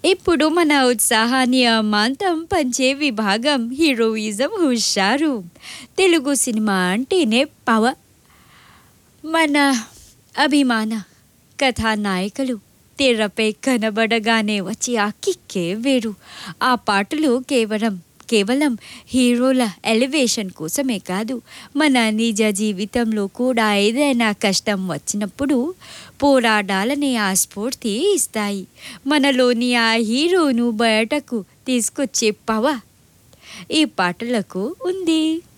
ఇప్పుడు మన ఉత్సాహాన్ని అమాంతం పంచే విభాగం హీరోయిజం హుషారు తెలుగు సినిమా అంటేనే పవ మన అభిమాన కథానాయకులు తెరపై కనబడగానే వచ్చి ఆ కిక్కే వేరు ఆ పాటలు కేవలం కేవలం హీరోల ఎలివేషన్ కోసమే కాదు మన నిజ జీవితంలో కూడా ఏదైనా కష్టం వచ్చినప్పుడు పోరాడాలనే ఆ స్ఫూర్తి ఇస్తాయి మనలోని ఆ హీరోను బయటకు తీసుకొచ్చే పవ ఈ పాటలకు ఉంది